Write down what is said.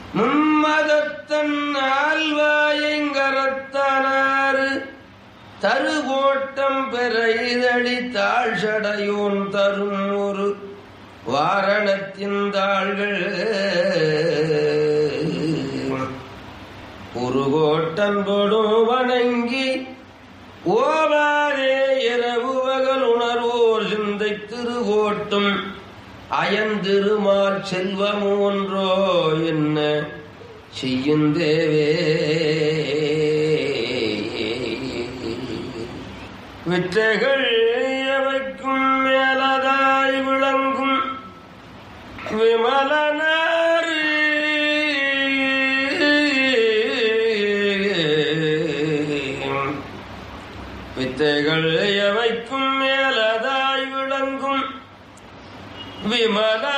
மும்மதத்தன் ஆழ்வாயங்கரத்தானாறு தருகோட்டம் பெற இதழி தாழ்சடையோன் தரும் ஒரு வாரணத்தின் தாள்கள் உருகோட்டன் பொடும் வணங்கி ஓவாதே இரவு பகல் உணர்வோர் சிந்தை திருகோட்டும் அயந்திருமால் செல்வம் ஒன்றோ என்ன செய்யுந்தேவே விற்றைகள் எவைக்கும் மேலதாய் விளங்கும் விமலனாரி வித்தைகள் எவைக்கும் மேலதாய் விளங்கும் விமல